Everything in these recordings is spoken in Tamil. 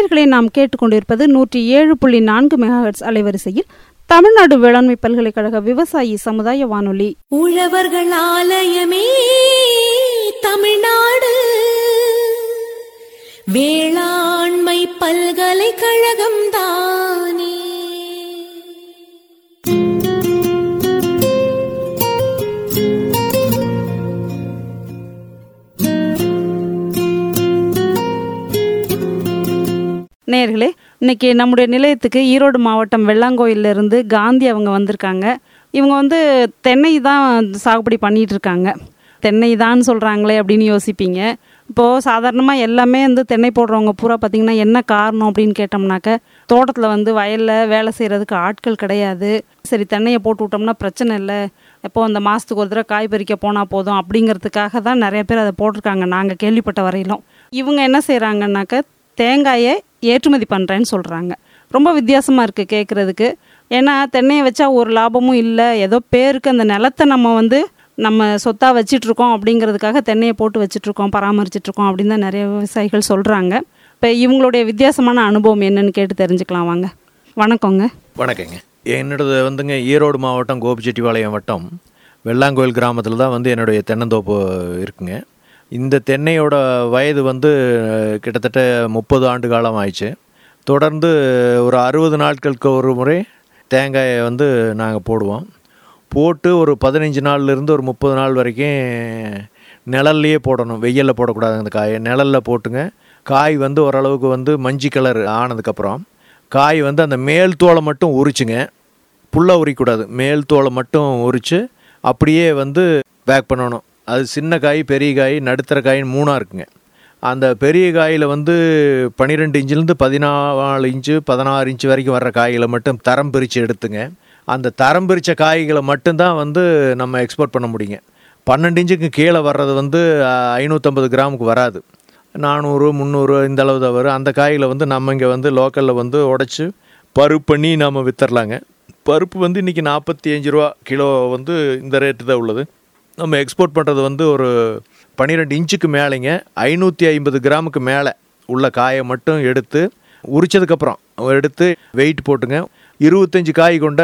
நேர்களை நாம் கேட்டுக்கொண்டிருப்பது நூற்றி ஏழு புள்ளி நான்கு மெகாஹெட்ஸ் அலைவரிசையில் தமிழ்நாடு வேளாண்மை பல்கலைக்கழக விவசாயி சமுதாய வானொலி உழவர்கள் ஆலயமே தமிழ்நாடு வேளாண்மை பல்கலைக்கழகம் தானே நேர்களே இன்னைக்கு நம்முடைய நிலையத்துக்கு ஈரோடு மாவட்டம் வெள்ளாங்கோயில்ல இருந்து காந்தி அவங்க வந்திருக்காங்க இவங்க வந்து தென்னை தான் சாகுபடி பண்ணிட்டு இருக்காங்க தென்னை தான் சொல்கிறாங்களே அப்படின்னு யோசிப்பீங்க இப்போது சாதாரணமாக எல்லாமே வந்து தென்னை போடுறவங்க பூரா பார்த்திங்கன்னா என்ன காரணம் அப்படின்னு கேட்டோம்னாக்க தோட்டத்தில் வந்து வயலில் வேலை செய்கிறதுக்கு ஆட்கள் கிடையாது சரி தென்னையை போட்டு விட்டோம்னா பிரச்சனை இல்லை எப்போ அந்த மாதத்துக்கு ஒரு தடவை காய் பறிக்க போனால் போதும் அப்படிங்கிறதுக்காக தான் நிறைய பேர் அதை போட்டிருக்காங்க நாங்கள் கேள்விப்பட்ட வரையிலும் இவங்க என்ன செய்கிறாங்கன்னாக்க தேங்காயை ஏற்றுமதி பண்ணுறேன்னு சொல்கிறாங்க ரொம்ப வித்தியாசமாக இருக்குது கேட்குறதுக்கு ஏன்னா தென்னையை வச்சா ஒரு லாபமும் இல்லை ஏதோ பேருக்கு அந்த நிலத்தை நம்ம வந்து நம்ம சொத்தாக வச்சிட்ருக்கோம் அப்படிங்கிறதுக்காக தென்னையை போட்டு வச்சிட்ருக்கோம் பராமரிச்சிட்ருக்கோம் அப்படின்னு தான் நிறைய விவசாயிகள் சொல்கிறாங்க இப்போ இவங்களுடைய வித்தியாசமான அனுபவம் என்னன்னு கேட்டு தெரிஞ்சுக்கலாம் வாங்க வணக்கங்க வணக்கங்க என்னோடது வந்துங்க ஈரோடு மாவட்டம் கோபிச்செட்டிப்பாளையம் வட்டம் வெள்ளாங்கோயில் கிராமத்தில் தான் வந்து என்னுடைய தென்னந்தோப்பு இருக்குங்க இந்த தென்னையோட வயது வந்து கிட்டத்தட்ட முப்பது ஆண்டு காலம் ஆயிடுச்சு தொடர்ந்து ஒரு அறுபது நாட்களுக்கு ஒரு முறை தேங்காயை வந்து நாங்கள் போடுவோம் போட்டு ஒரு பதினஞ்சு நாள்லேருந்து ஒரு முப்பது நாள் வரைக்கும் நிழல்லையே போடணும் வெயிலில் போடக்கூடாது அந்த காயை நிழலில் போட்டுங்க காய் வந்து ஓரளவுக்கு வந்து மஞ்சி கலர் ஆனதுக்கப்புறம் காய் வந்து அந்த மேல் தோலை மட்டும் உரிச்சுங்க புல்லாக உரிக்கூடாது மேல் தோலை மட்டும் உரித்து அப்படியே வந்து பேக் பண்ணணும் அது சின்ன காய் பெரிய காய் நடுத்தர காயின்னு மூணாக இருக்குங்க அந்த பெரிய காயில் வந்து பன்னிரெண்டு இன்ச்சிலேருந்து பதினாலு இன்ச்சு பதினாறு இன்ச்சு வரைக்கும் வர்ற காய்களை மட்டும் தரம் பிரித்து எடுத்துங்க அந்த தரம் பிரித்த காய்களை மட்டும்தான் வந்து நம்ம எக்ஸ்போர்ட் பண்ண முடியுங்க பன்னெண்டு இன்ச்சுக்கு கீழே வர்றது வந்து ஐநூற்றம்பது கிராமுக்கு வராது நானூறு முந்நூறு இந்த அளவு தான் வரும் அந்த காய்களை வந்து நம்ம இங்கே வந்து லோக்கலில் வந்து உடச்சி பருப்பு பண்ணி நாம் வித்தரலாங்க பருப்பு வந்து இன்றைக்கி நாற்பத்தி அஞ்சு ரூபா கிலோ வந்து இந்த ரேட்டு தான் உள்ளது நம்ம எக்ஸ்போர்ட் பண்ணுறது வந்து ஒரு பன்னிரெண்டு இன்ச்சுக்கு மேலேங்க ஐநூற்றி ஐம்பது கிராமுக்கு மேலே உள்ள காயை மட்டும் எடுத்து உரிச்சதுக்கப்புறம் எடுத்து வெயிட் போட்டுங்க இருபத்தஞ்சி காய் கொண்ட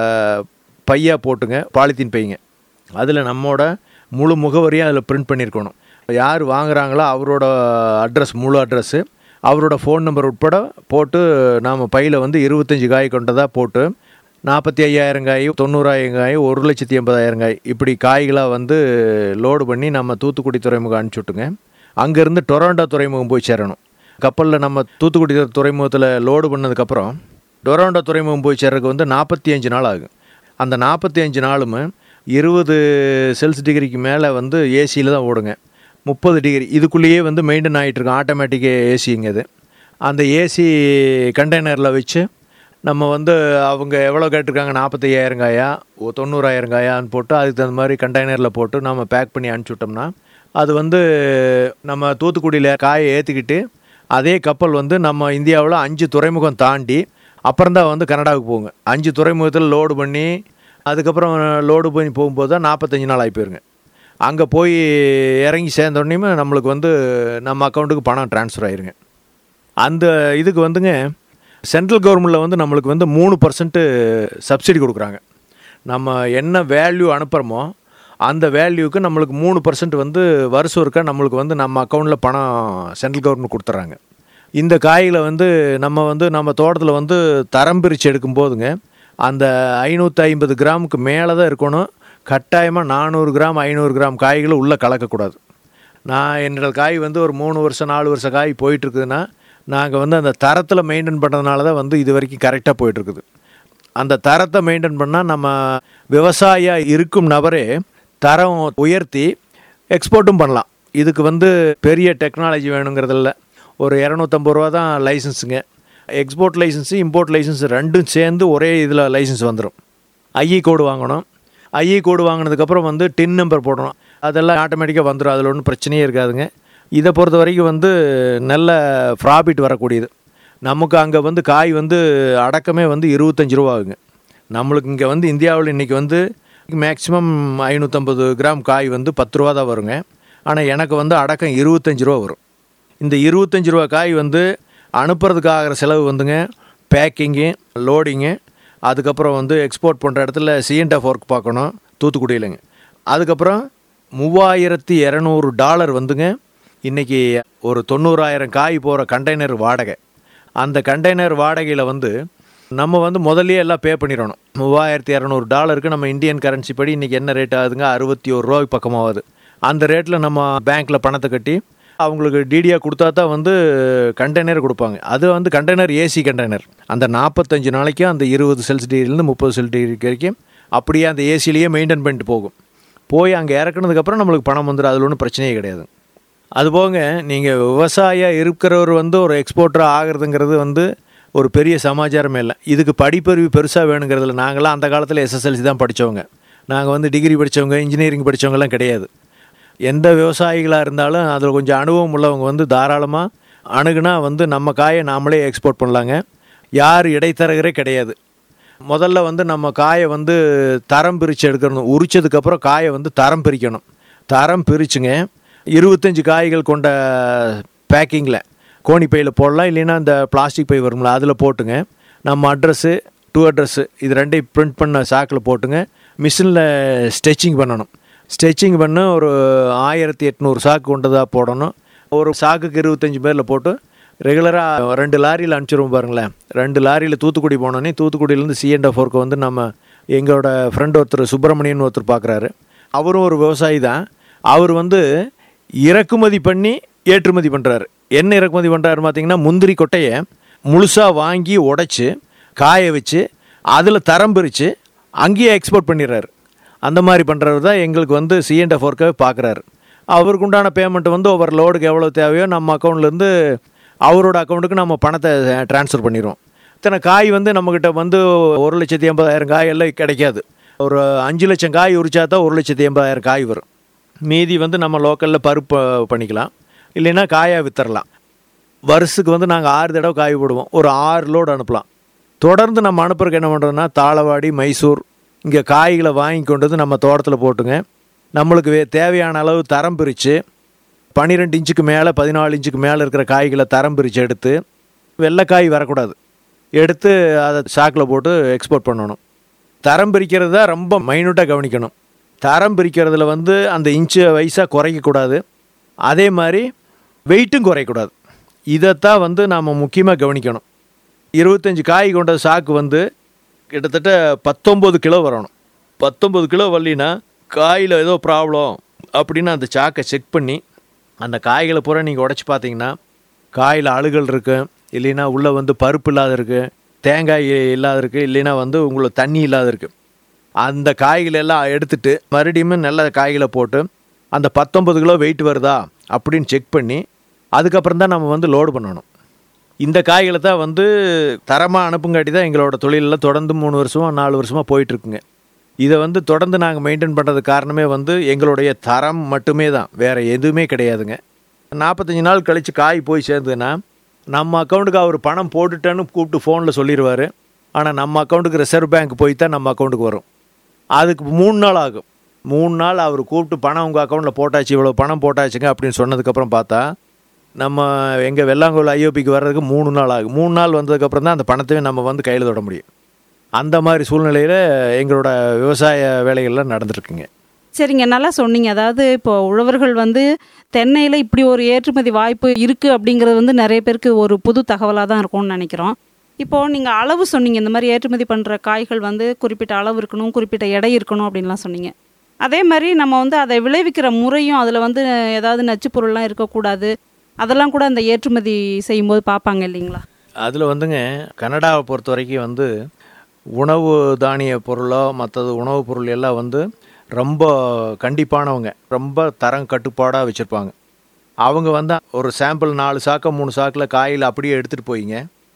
பையா போட்டுங்க பாலித்தீன் பைங்க அதில் நம்மோட முழு முகவரியும் அதில் பிரிண்ட் பண்ணியிருக்கணும் யார் வாங்குறாங்களோ அவரோட அட்ரஸ் முழு அட்ரஸ்ஸு அவரோட ஃபோன் நம்பர் உட்பட போட்டு நாம் பையில் வந்து இருபத்தஞ்சி காய் கொண்டதாக போட்டு நாற்பத்தி ஐயாயிரம் காய் தொண்ணூறாயிரம் காய் ஒரு லட்சத்தி எண்பதாயிரம் காய் இப்படி காய்களாக வந்து லோடு பண்ணி நம்ம தூத்துக்குடி துறைமுகம் அனுப்பிச்சுட்டுங்க அங்கேருந்து டொராண்டோ துறைமுகம் போய் சேரணும் கப்பலில் நம்ம தூத்துக்குடி துறைமுகத்தில் லோடு பண்ணதுக்கப்புறம் டொராண்டோ துறைமுகம் போய் சேர்றதுக்கு வந்து நாற்பத்தி அஞ்சு நாள் ஆகும் அந்த நாற்பத்தி அஞ்சு நாளும் இருபது செல்ஸ் டிகிரிக்கு மேலே வந்து ஏசியில் தான் ஓடுங்க முப்பது டிகிரி இதுக்குள்ளேயே வந்து மெயின்டைன் ஆகிட்டுருக்கும் ஆட்டோமேட்டிக் ஏசிங்க இது அந்த ஏசி கண்டெய்னரில் வச்சு நம்ம வந்து அவங்க எவ்வளோ கேட்டிருக்காங்க நாற்பத்தையாயிரம் காயா ஓ தொண்ணூறாயிரம் காயான்னு போட்டு அதுக்கு தகுந்த மாதிரி கண்டெய்னரில் போட்டு நம்ம பேக் பண்ணி அனுப்பிச்சி விட்டோம்னா அது வந்து நம்ம தூத்துக்குடியில் காயை ஏற்றிக்கிட்டு அதே கப்பல் வந்து நம்ம இந்தியாவில் அஞ்சு துறைமுகம் தாண்டி அப்புறம்தான் வந்து கனடாவுக்கு போகுங்க அஞ்சு துறைமுகத்தில் லோடு பண்ணி அதுக்கப்புறம் லோடு பண்ணி போகும்போது தான் நாற்பத்தஞ்சு நாள் ஆகி போயிருங்க அங்கே போய் இறங்கி சேர்ந்தோடனே நம்மளுக்கு வந்து நம்ம அக்கௌண்ட்டுக்கு பணம் ட்ரான்ஸ்ஃபர் ஆயிருங்க அந்த இதுக்கு வந்துங்க சென்ட்ரல் கவர்மெண்ட்டில் வந்து நம்மளுக்கு வந்து மூணு பர்சன்ட்டு சப்சிடி கொடுக்குறாங்க நம்ம என்ன வேல்யூ அனுப்புகிறோமோ அந்த வேல்யூக்கு நம்மளுக்கு மூணு பர்சன்ட் வந்து வருஷம் இருக்கா நம்மளுக்கு வந்து நம்ம அக்கௌண்ட்டில் பணம் சென்ட்ரல் கவர்மெண்ட் கொடுத்துட்றாங்க இந்த காய்களை வந்து நம்ம வந்து நம்ம தோட்டத்தில் வந்து தரம் பிரித்து எடுக்கும் போதுங்க அந்த ஐநூற்றி ஐம்பது கிராமுக்கு மேலே தான் இருக்கணும் கட்டாயமாக நானூறு கிராம் ஐநூறு கிராம் காய்களை உள்ளே கலக்கக்கூடாது நான் என்னோடய காய் வந்து ஒரு மூணு வருஷம் நாலு வருஷம் காய் போயிட்டுருக்குதுன்னா நாங்கள் வந்து அந்த தரத்தில் மெயின்டைன் பண்ணுறதுனால தான் வந்து இது வரைக்கும் கரெக்டாக போயிட்டுருக்குது அந்த தரத்தை மெயின்டைன் பண்ணால் நம்ம விவசாயியாக இருக்கும் நபரே தரம் உயர்த்தி எக்ஸ்போர்ட்டும் பண்ணலாம் இதுக்கு வந்து பெரிய டெக்னாலஜி வேணுங்கிறதில்ல ஒரு இரநூத்தம்பது ரூபா தான் லைசன்ஸுங்க எக்ஸ்போர்ட் லைசன்ஸு இம்போர்ட் லைசன்ஸ் ரெண்டும் சேர்ந்து ஒரே இதில் லைசன்ஸ் வந்துடும் ஐஇ கோடு வாங்கணும் ஐஇ கோடு வாங்கினதுக்கப்புறம் வந்து டின் நம்பர் போடணும் அதெல்லாம் ஆட்டோமேட்டிக்காக வந்துடும் அதில் ஒன்றும் பிரச்சனையே இருக்காதுங்க இதை பொறுத்த வரைக்கும் வந்து நல்ல ப்ராஃபிட் வரக்கூடியது நமக்கு அங்கே வந்து காய் வந்து அடக்கமே வந்து இருபத்தஞ்சி ரூபா ஆகுங்க நம்மளுக்கு இங்கே வந்து இந்தியாவில் இன்றைக்கி வந்து மேக்ஸிமம் ஐநூற்றம்பது கிராம் காய் வந்து பத்து ரூபா தான் வருங்க ஆனால் எனக்கு வந்து அடக்கம் இருபத்தஞ்சி ரூபா வரும் இந்த இருபத்தஞ்சி ரூபா காய் வந்து அனுப்புறதுக்கு ஆகிற செலவு வந்துங்க பேக்கிங்கு லோடிங்கு அதுக்கப்புறம் வந்து எக்ஸ்போர்ட் பண்ணுற இடத்துல சிஎன்எஃப் ஒர்க் பார்க்கணும் தூத்துக்குடியிலங்க அதுக்கப்புறம் மூவாயிரத்தி இரநூறு டாலர் வந்துங்க இன்றைக்கி ஒரு தொண்ணூறாயிரம் காய் போகிற கண்டெய்னர் வாடகை அந்த கண்டெய்னர் வாடகையில் வந்து நம்ம வந்து முதல்லயே எல்லாம் பே பண்ணிடணும் மூவாயிரத்தி இரநூறு டாலருக்கு நம்ம இந்தியன் கரன்சி படி இன்றைக்கி என்ன ரேட் ஆகுதுங்க அறுபத்தி ஒரு ரூபாய் பக்கமாகுது அந்த ரேட்டில் நம்ம பேங்க்கில் பணத்தை கட்டி அவங்களுக்கு டிடியாக கொடுத்தா தான் வந்து கண்டெய்னர் கொடுப்பாங்க அது வந்து கண்டெய்னர் ஏசி கண்டெய்னர் அந்த நாற்பத்தஞ்சு நாளைக்கு அந்த இருபது செல்ஸ் டிகிரிலேருந்து முப்பது செல் டிகிரி வரைக்கும் அப்படியே அந்த ஏசிலேயே மெயின்டைன் பண்ணிட்டு போகும் போய் அங்கே இறக்குனதுக்கப்புறம் நம்மளுக்கு பணம் வந்துடும் அதில் ஒன்றும் பிரச்சனையே கிடையாது அதுபோங்க நீங்கள் விவசாயம் இருக்கிறவர் வந்து ஒரு எக்ஸ்போர்ட்டர் ஆகிறதுங்கிறது வந்து ஒரு பெரிய சமாச்சாரமே இல்லை இதுக்கு படிப்பறிவு பெருசாக வேணுங்கிறதுல நாங்களாம் அந்த காலத்தில் எஸ்எஸ்எல்சி தான் படித்தவங்க நாங்கள் வந்து டிகிரி படித்தவங்க இன்ஜினியரிங் படித்தவங்கலாம் கிடையாது எந்த விவசாயிகளாக இருந்தாலும் அதில் கொஞ்சம் அனுபவம் உள்ளவங்க வந்து தாராளமாக அணுகுனா வந்து நம்ம காயை நாமளே எக்ஸ்போர்ட் பண்ணலாங்க யார் இடைத்தரகரே கிடையாது முதல்ல வந்து நம்ம காயை வந்து தரம் பிரித்து எடுக்கணும் உரிச்சதுக்கப்புறம் காயை வந்து தரம் பிரிக்கணும் தரம் பிரிச்சுங்க இருபத்தஞ்சி காய்கள் கொண்ட பேக்கிங்கில் கோணி பையில் போடலாம் இல்லைன்னா இந்த பிளாஸ்டிக் பை வரும்ல அதில் போட்டுங்க நம்ம அட்ரஸ்ஸு டூ அட்ரஸ்ஸு இது ரெண்டையும் பிரிண்ட் பண்ண சாக்கில் போட்டுங்க மிஷினில் ஸ்டெச்சிங் பண்ணணும் ஸ்டெச்சிங் பண்ண ஒரு ஆயிரத்தி எட்நூறு சாக்கு கொண்டதாக போடணும் ஒரு சாக்குக்கு இருபத்தஞ்சி பேரில் போட்டு ரெகுலராக ரெண்டு லாரியில் அனுப்பிச்சிருவோம் பாருங்களேன் ரெண்டு லாரியில் தூத்துக்குடி போனோன்னே தூத்துக்குடியிலேருந்து சிஎன்ட ஃபோர்க்கு வந்து நம்ம எங்களோட ஃப்ரெண்ட் ஒருத்தர் சுப்பிரமணியன் ஒருத்தர் பார்க்குறாரு அவரும் ஒரு விவசாயி தான் அவர் வந்து இறக்குமதி பண்ணி ஏற்றுமதி பண்ணுறாரு என்ன இறக்குமதி பண்ணுறாரு பார்த்தீங்கன்னா முந்திரி கொட்டையை முழுசாக வாங்கி உடைச்சி காய வச்சு அதில் தரம் பிரித்து அங்கேயே எக்ஸ்போர்ட் பண்ணிடுறாரு அந்த மாதிரி பண்ணுறவர் தான் எங்களுக்கு வந்து சிஎன்எஃப் ஒர்க்கை பார்க்குறாரு அவருக்கு உண்டான பேமெண்ட் வந்து ஒவ்வொரு லோடுக்கு எவ்வளோ தேவையோ நம்ம அக்கௌண்ட்லேருந்து அவரோட அக்கௌண்ட்டுக்கு நம்ம பணத்தை ட்ரான்ஸ்ஃபர் பண்ணிடுவோம் இத்தனை காய் வந்து நம்மக்கிட்ட வந்து ஒரு லட்சத்தி எண்பதாயிரம் காய் எல்லாம் கிடைக்காது ஒரு அஞ்சு லட்சம் காய் உரிச்சா தான் ஒரு லட்சத்தி எண்பதாயிரம் காய் வரும் மீதி வந்து நம்ம லோக்கலில் பருப்பு பண்ணிக்கலாம் இல்லைன்னா காயாக வித்தரலாம் வருஷத்துக்கு வந்து நாங்கள் ஆறு தடவை காய் போடுவோம் ஒரு ஆறு லோடு அனுப்பலாம் தொடர்ந்து நம்ம அனுப்புறதுக்கு என்ன பண்ணுறோன்னா தாளவாடி மைசூர் இங்கே காய்களை வாங்கி கொண்டு வந்து நம்ம தோட்டத்தில் போட்டுங்க நம்மளுக்கு வே தேவையான அளவு தரம் பிரித்து பன்னிரெண்டு இன்ச்சுக்கு மேலே பதினாலு இன்ச்சுக்கு மேலே இருக்கிற காய்களை தரம் பிரித்து எடுத்து வெள்ளைக்காய் வரக்கூடாது எடுத்து அதை சாக்கில் போட்டு எக்ஸ்போர்ட் பண்ணணும் தரம் பிரிக்கிறது தான் ரொம்ப மைனூட்டாக கவனிக்கணும் தரம் பிரிக்கிறதுல வந்து அந்த இன்ச்சு வயசாக குறைக்கக்கூடாது அதே மாதிரி வெயிட்டும் குறையக்கூடாது இதைத்தான் வந்து நாம் முக்கியமாக கவனிக்கணும் இருபத்தஞ்சி காய் கொண்ட சாக்கு வந்து கிட்டத்தட்ட பத்தொம்பது கிலோ வரணும் பத்தொம்பது கிலோ வரலினா காயில் ஏதோ ப்ராப்ளம் அப்படின்னு அந்த சாக்கை செக் பண்ணி அந்த காய்களை பூரா நீங்கள் உடச்சி பார்த்தீங்கன்னா காயில் அழுகல் இருக்கு இல்லைன்னா உள்ளே வந்து பருப்பு இல்லாத இருக்கு தேங்காய் இல்லாத இருக்கு இல்லைன்னா வந்து உங்களுக்கு தண்ணி இல்லாத இருக்கு அந்த காய்களை எல்லாம் எடுத்துட்டு மறுபடியும் நல்ல காய்களை போட்டு அந்த பத்தொம்பது கிலோ வெயிட் வருதா அப்படின்னு செக் பண்ணி அதுக்கப்புறம் தான் நம்ம வந்து லோடு பண்ணணும் இந்த காய்களை தான் வந்து தரமாக அனுப்புங்காட்டி தான் எங்களோட தொழிலில் தொடர்ந்து மூணு வருஷமாக நாலு வருஷமாக போயிட்டுருக்குங்க இதை வந்து தொடர்ந்து நாங்கள் மெயின்டைன் பண்ணுறது காரணமே வந்து எங்களுடைய தரம் மட்டுமே தான் வேறு எதுவுமே கிடையாதுங்க நாற்பத்தஞ்சு நாள் கழித்து காய் போய் சேர்ந்ததுன்னா நம்ம அக்கௌண்ட்டுக்கு அவர் பணம் போட்டுட்டேன்னு கூப்பிட்டு ஃபோனில் சொல்லிடுவார் ஆனால் நம்ம அக்கௌண்ட்டுக்கு ரிசர்வ் பேங்க் போய் தான் நம்ம அக்கௌண்ட்டுக்கு வரும் அதுக்கு மூணு நாள் ஆகும் மூணு நாள் அவர் கூப்பிட்டு பணம் உங்கள் அக்கௌண்ட்டில் போட்டாச்சு இவ்வளோ பணம் போட்டாச்சுங்க அப்படின்னு சொன்னதுக்கப்புறம் பார்த்தா நம்ம எங்கள் வெள்ளாங்கோல் ஐஓபிக்கு வர்றதுக்கு மூணு நாள் ஆகும் மூணு நாள் வந்ததுக்கப்புறம் தான் அந்த பணத்தையும் நம்ம வந்து கையில் தொட முடியும் அந்த மாதிரி சூழ்நிலையில் எங்களோட விவசாய வேலைகள்லாம் நடந்துருக்குங்க சரிங்க நல்லா சொன்னீங்க அதாவது இப்போ உழவர்கள் வந்து தென்னையில் இப்படி ஒரு ஏற்றுமதி வாய்ப்பு இருக்குது அப்படிங்கிறது வந்து நிறைய பேருக்கு ஒரு புது தகவலாக தான் இருக்கும்னு நினைக்கிறோம் இப்போது நீங்கள் அளவு சொன்னீங்க இந்த மாதிரி ஏற்றுமதி பண்ணுற காய்கள் வந்து குறிப்பிட்ட அளவு இருக்கணும் குறிப்பிட்ட எடை இருக்கணும் அப்படின்லாம் சொன்னீங்க அதே மாதிரி நம்ம வந்து அதை விளைவிக்கிற முறையும் அதில் வந்து ஏதாவது நச்சுப் பொருள்லாம் இருக்கக்கூடாது அதெல்லாம் கூட அந்த ஏற்றுமதி செய்யும்போது பார்ப்பாங்க இல்லைங்களா அதில் வந்துங்க கனடாவை பொறுத்த வரைக்கும் வந்து உணவு தானிய பொருளோ மற்றது உணவுப் பொருள் எல்லாம் வந்து ரொம்ப கண்டிப்பானவங்க ரொம்ப தரம் கட்டுப்பாடாக வச்சுருப்பாங்க அவங்க வந்து ஒரு சாம்பிள் நாலு சாக்க மூணு சாக்கில் காயில் அப்படியே எடுத்துகிட்டு போயிங்க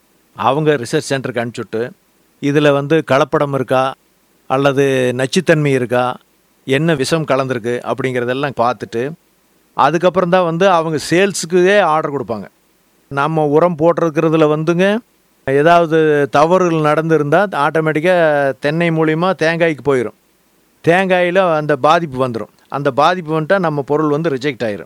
அவங்க ரிசர்ச் சென்டருக்கு அனுப்பிச்சுட்டு இதில் வந்து கலப்படம் இருக்கா அல்லது நச்சுத்தன்மை இருக்கா என்ன விஷம் கலந்துருக்கு அப்படிங்கிறதெல்லாம் பார்த்துட்டு அதுக்கப்புறம் தான் வந்து அவங்க சேல்ஸுக்கே ஆர்டர் கொடுப்பாங்க நம்ம உரம் போட்டிருக்கிறதுல வந்துங்க ஏதாவது தவறுகள் நடந்திருந்தால் ஆட்டோமேட்டிக்காக தென்னை மூலிமா தேங்காய்க்கு போயிடும் தேங்காயில் அந்த பாதிப்பு வந்துடும் அந்த பாதிப்பு வந்துட்டால் நம்ம பொருள் வந்து ரிஜெக்ட் ஆயிரும்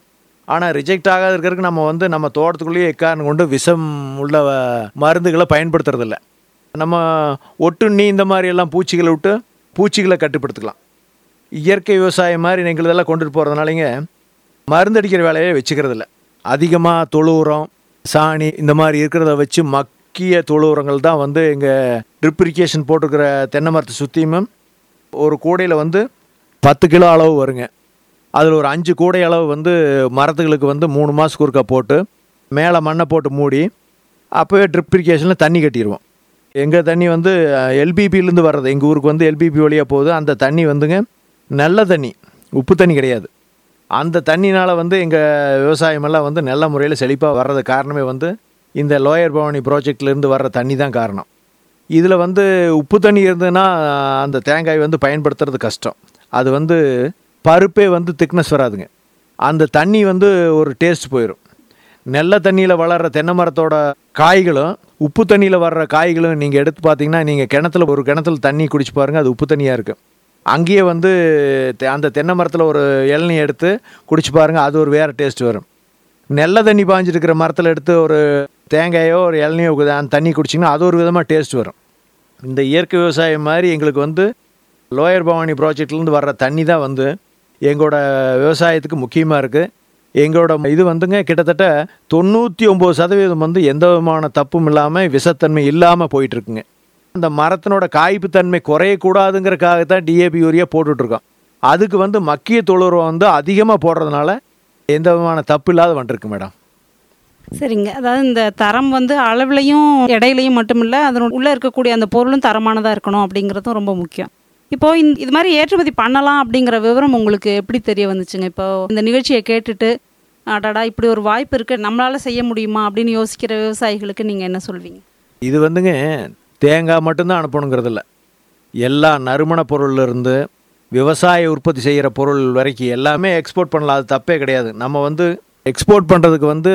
ஆனால் ரிஜெக்ட் ஆகாத இருக்கிறதுக்கு நம்ம வந்து நம்ம தோட்டத்துக்குள்ளேயே எக்காரணம் கொண்டு விஷம் உள்ள அஹ், மருந்துகளை பயன்படுத்துறதில்ல நம்ம ஒட்டுண்ணி இந்த மாதிரி எல்லாம் பூச்சிகளை விட்டு பூச்சிகளை கட்டுப்படுத்திக்கலாம் இயற்கை விவசாயம் மாதிரி எங்களுதெல்லாம் கொண்டுட்டு போகிறதுனாலங்க மருந்தடிக்கிற வேலையை வச்சுக்கிறது இல்லை அதிகமாக தொழு உரம் சாணி இந்த மாதிரி இருக்கிறத வச்சு மக்கிய தொழு உரங்கள் தான் வந்து எங்கள் ட்ரிப் இரிகேஷன் போட்டிருக்கிற தென்னை மரத்தை சுற்றியும் ஒரு கூடையில் வந்து பத்து கிலோ அளவு வருங்க அதில் ஒரு அஞ்சு கூடை அளவு வந்து மரத்துகளுக்கு வந்து மூணு மாதத்துக்கு ஒருக்கா போட்டு மேலே மண்ணை போட்டு மூடி அப்போவே ட்ரிப் இரிகேஷனில் தண்ணி கட்டிடுவோம் எங்கள் தண்ணி வந்து எல்பிபிலேருந்து வர்றது எங்கள் ஊருக்கு வந்து எல்பிபி வழியாக போகுது அந்த தண்ணி வந்துங்க நல்ல தண்ணி உப்பு தண்ணி கிடையாது அந்த தண்ணினால் வந்து எங்கள் விவசாயமெல்லாம் வந்து நல்ல முறையில் செழிப்பாக வர்றது காரணமே வந்து இந்த லோயர் பவானி ப்ராஜெக்ட்லேருந்து வர்ற தண்ணி தான் காரணம் இதில் வந்து உப்பு தண்ணி இருந்ததுன்னா அந்த தேங்காய் வந்து பயன்படுத்துறது கஷ்டம் அது வந்து பருப்பே வந்து திக்னஸ் வராதுங்க அந்த தண்ணி வந்து ஒரு டேஸ்ட் போயிடும் நெல்ல தண்ணியில் வளர்கிற தென்னை மரத்தோட காய்களும் உப்பு தண்ணியில் வர்ற காய்களும் நீங்கள் எடுத்து பார்த்தீங்கன்னா நீங்கள் கிணத்துல ஒரு கிணத்துல தண்ணி குடிச்சு பாருங்கள் அது உப்பு தண்ணியாக இருக்கும் அங்கேயே வந்து தெ- அந்த தென்னை மரத்தில் ஒரு இளநீ எடுத்து குடிச்சு பாருங்கள் அது ஒரு வேறு டேஸ்ட் வரும் நெல்ல தண்ணி பாஞ்சிருக்கிற மரத்தில் எடுத்து ஒரு தேங்காயோ ஒரு இளநியோ அந்த தண்ணி குடிச்சிங்கன்னா அது ஒரு விதமாக டேஸ்ட் வரும் இந்த இயற்கை விவசாயம் மாதிரி எங்களுக்கு வந்து லோயர் பவானி ப்ராஜெக்ட்லேருந்து வர்ற தண்ணி தான் வந்து எங்களோட விவசாயத்துக்கு முக்கியமாக இருக்குது எங்களோட இது வந்துங்க கிட்டத்தட்ட தொண்ணூற்றி ஒம்பது சதவீதம் வந்து எந்த விதமான தப்பும் இல்லாமல் விஷத்தன்மை இல்லாமல் போயிட்டுருக்குங்க அந்த மரத்தினோட காய்ப்பு தன்மை குறையக்கூடாதுங்கிறக்காக தான் டிஏபி யூரியா போட்டுட்ருக்கோம் அதுக்கு வந்து மக்கிய தொழுரம் வந்து அதிகமாக போடுறதுனால எந்த விதமான தப்பு இல்லாத வந்துருக்கு மேடம் சரிங்க அதாவது இந்த தரம் வந்து அளவுலையும் எடையிலையும் மட்டும் இல்லை அதனோட உள்ளே இருக்கக்கூடிய அந்த பொருளும் தரமானதாக இருக்கணும் அப்படிங்கிறதும் ரொம்ப முக்கியம் இப்போ இந்த இது மாதிரி ஏற்றுமதி பண்ணலாம் அப்படிங்கிற விவரம் உங்களுக்கு எப்படி தெரிய வந்துச்சுங்க இப்போ இந்த நிகழ்ச்சியை கேட்டுட்டு அடடா இப்படி ஒரு வாய்ப்பு இருக்குது நம்மளால் செய்ய முடியுமா அப்படின்னு யோசிக்கிற விவசாயிகளுக்கு நீங்கள் என்ன சொல்வீங்க இது வந்துங்க தேங்காய் மட்டும்தான் அனுப்பணுங்கிறது இல்லை எல்லா நறுமண பொருள்ல இருந்து விவசாய உற்பத்தி செய்கிற பொருள் வரைக்கும் எல்லாமே எக்ஸ்போர்ட் பண்ணலாம் அது தப்பே கிடையாது நம்ம வந்து எக்ஸ்போர்ட் பண்ணுறதுக்கு வந்து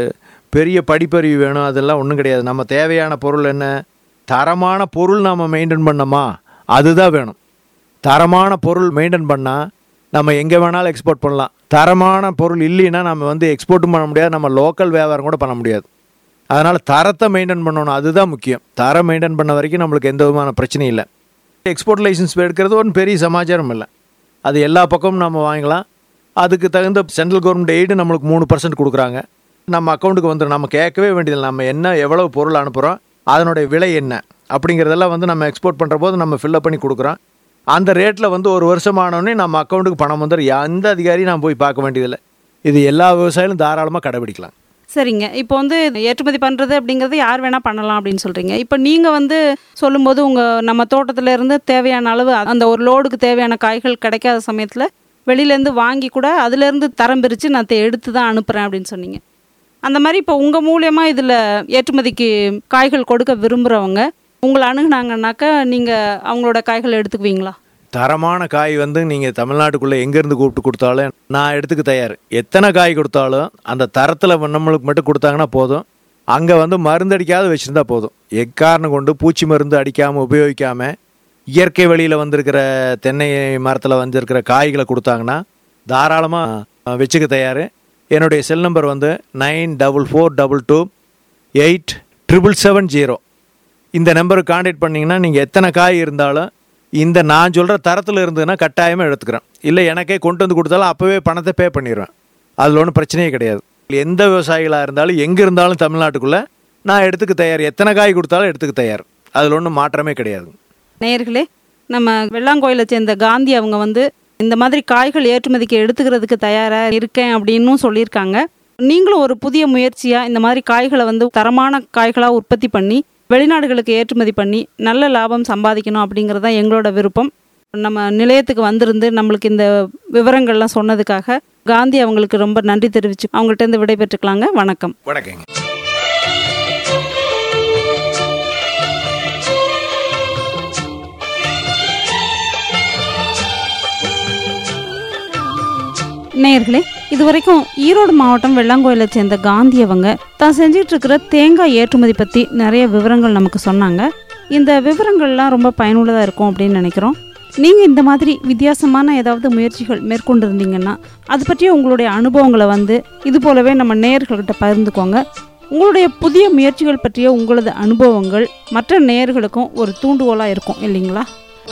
பெரிய படிப்பறிவு வேணும் அதெல்லாம் ஒன்றும் கிடையாது நம்ம தேவையான பொருள் என்ன தரமான பொருள் நாம் மெயின்டைன் பண்ணோமா அதுதான் வேணும் தரமான பொருள் மெயின்டைன் பண்ணால் நம்ம எங்கே வேணாலும் எக்ஸ்போர்ட் பண்ணலாம் தரமான பொருள் இல்லைன்னா நம்ம வந்து எக்ஸ்போர்ட்டும் பண்ண முடியாது நம்ம லோக்கல் வியாபாரம் கூட பண்ண முடியாது அதனால் தரத்தை மெயின்டைன் பண்ணணும் அதுதான் முக்கியம் தரம் மெயின்டைன் பண்ண வரைக்கும் நம்மளுக்கு எந்த விதமான பிரச்சனையும் இல்லை எக்ஸ்போர்ட் லைசன்ஸ் எடுக்கிறது ஒன்றும் பெரிய சமாச்சாரம் இல்லை அது எல்லா பக்கமும் நம்ம வாங்கலாம் அதுக்கு தகுந்த சென்ட்ரல் கவர்மெண்ட் எய்டு நம்மளுக்கு மூணு பர்சன்ட் கொடுக்குறாங்க நம்ம அக்கௌண்ட்டுக்கு வந்துடும் நம்ம கேட்கவே வேண்டியதில்லை நம்ம என்ன எவ்வளவு பொருள் அனுப்புகிறோம் அதனுடைய விலை என்ன அப்படிங்கிறதெல்லாம் வந்து நம்ம எக்ஸ்போர்ட் பண்ணுற போது நம்ம ஃபில்லப் பண்ணி கொடுக்குறோம் அந்த ரேட்டில் வந்து ஒரு வருஷம் ஆனோடனே நம்ம அக்கௌண்ட்டுக்கு பணம் வந்துடும் எந்த அதிகாரியும் நான் போய் பார்க்க வேண்டியதில்லை இது எல்லா விவசாயிகளும் தாராளமாக கடைபிடிக்கலாம் சரிங்க இப்போ வந்து ஏற்றுமதி பண்ணுறது அப்படிங்கிறது யார் வேணால் பண்ணலாம் அப்படின்னு சொல்கிறீங்க இப்போ நீங்கள் வந்து சொல்லும்போது உங்கள் நம்ம தோட்டத்துல இருந்து தேவையான அளவு அந்த ஒரு லோடுக்கு தேவையான காய்கள் கிடைக்காத சமயத்தில் வெளியிலேருந்து வாங்கி கூட அதுலேருந்து தரம் பிரித்து நான் தே- எடுத்து தான் அனுப்புகிறேன் அப்படின்னு சொன்னீங்க அந்த மாதிரி இப்போ உங்கள் மூலியமாக இதில் ஏற்றுமதிக்கு காய்கள் கொடுக்க விரும்புகிறவங்க உங்களை அணுகுனாங்கன்னாக்கா நீங்கள் அவங்களோட காய்கள் எடுத்துக்குவீங்களா தரமான காய் வந்து நீங்கள் தமிழ்நாட்டுக்குள்ளே எங்கேருந்து கூப்பிட்டு கொடுத்தாலும் நான் எடுத்துக்க தயார் எத்தனை காய் கொடுத்தாலும் அந்த தரத்தில் நம்மளுக்கு மட்டும் கொடுத்தாங்கன்னா போதும் அங்கே வந்து மருந்து அடிக்காத வச்சுருந்தா போதும் எக்காரணம் கொண்டு பூச்சி மருந்து அடிக்காமல் உபயோகிக்காமல் இயற்கை வழியில் வந்திருக்கிற தென்னை மரத்தில் வந்திருக்கிற காய்களை கொடுத்தாங்கன்னா தாராளமாக வச்சுக்க தயார் என்னுடைய செல் நம்பர் வந்து nine double four double two eight triple seven zero இந்த நம்பருக்கு காண்டாக்ட் பண்ணிங்கன்னா நீங்கள் எத்தனை காய் இருந்தாலும் இந்த நான் சொல்கிற தரத்தில் இருந்ததுன்னா கட்டாயமாக எடுத்துக்கிறேன் இல்லை எனக்கே கொண்டு வந்து கொடுத்தாலும் அப்போவே பணத்தை பே பண்ணிடுவேன் அதில் ஒன்றும் பிரச்சனையே கிடையாது எந்த விவசாயிகளாக இருந்தாலும் எங்கே இருந்தாலும் தமிழ்நாட்டுக்குள்ளே நான் எடுத்துக்க தயார் எத்தனை காய் கொடுத்தாலும் எடுத்துக்க தயார் அதில் ஒன்றும் மாற்றமே கிடையாது நேயர்களே நம்ம வெள்ளாங்கோயிலை சேர்ந்த காந்தி அவங்க வந்து இந்த மாதிரி காய்கள் ஏற்றுமதிக்கு எடுத்துக்கிறதுக்கு தயாராக இருக்கேன் அப்படின்னும் சொல்லியிருக்காங்க நீங்களும் ஒரு புதிய முயற்சியாக இந்த மாதிரி காய்களை வந்து தரமான காய்களாக உற்பத்தி பண்ணி வெளிநாடுகளுக்கு ஏற்றுமதி பண்ணி நல்ல லாபம் சம்பாதிக்கணும் அப்படிங்கிறது தான் எங்களோட விருப்பம் நம்ம நிலையத்துக்கு வந்திருந்து நம்மளுக்கு இந்த விவரங்கள்லாம் சொன்னதுக்காக காந்தி அவங்களுக்கு ரொம்ப நன்றி தெரிவிச்சு அவங்கள்ட்ட இருந்து விடைபெற்றுக்கலாங்க வணக்கம் வணக்கங்க நேயர்களே இதுவரைக்கும் ஈரோடு மாவட்டம் வெள்ளாங்கோயிலை சேர்ந்த காந்தி அவங்க தான் செஞ்சிட்டு இருக்கிற தேங்காய் ஏற்றுமதி பற்றி நிறைய விவரங்கள் நமக்கு சொன்னாங்க இந்த விவரங்கள்லாம் ரொம்ப பயனுள்ளதாக இருக்கும் அப்படின்னு நினைக்கிறோம் நீங்கள் இந்த மாதிரி வித்தியாசமான ஏதாவது முயற்சிகள் மேற்கொண்டிருந்தீங்கன்னா அது பற்றிய உங்களுடைய அனுபவங்களை வந்து இது போலவே நம்ம நேயர்கள்கிட்ட பகிர்ந்துக்கோங்க உங்களுடைய புதிய முயற்சிகள் பற்றிய உங்களது அனுபவங்கள் மற்ற நேயர்களுக்கும் ஒரு தூண்டுகோலாக இருக்கும் இல்லைங்களா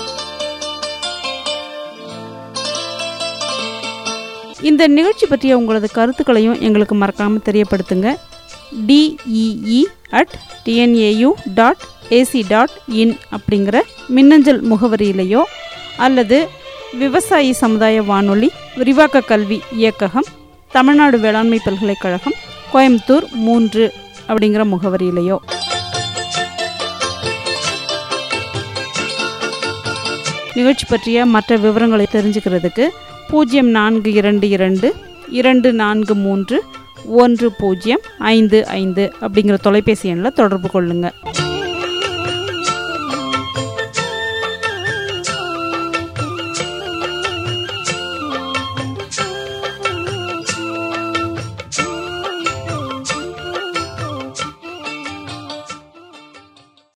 இந்த நிகழ்ச்சி பற்றிய உங்களது கருத்துக்களையும் எங்களுக்கு மறக்காமல் தெரியப்படுத்துங்க DEE at TNAU dot AC dot in அப்படிங்கிற மின்னஞ்சல் முகவரியிலையோ அல்லது விவசாயி சமுதாய வானொலி விரிவாக்க கல்வி இயக்ககம் தமிழ்நாடு வேளாண்மை பல்கலைக்கழகம் கோயம்புத்தூர் மூன்று அப்படிங்கிற முகவரியிலையோ நிகழ்ச்சி பற்றிய மற்ற விவரங்களை தெரிஞ்சுக்கிறதுக்கு பூஜ்ஜியம் நான்கு இரண்டு இரண்டு இரண்டு நான்கு மூன்று ஒன்று பூஜ்ஜியம் ஐந்து ஐந்து அப்படிங்கிற தொலைபேசி எண்ணில் தொடர்பு கொள்ளுங்கள்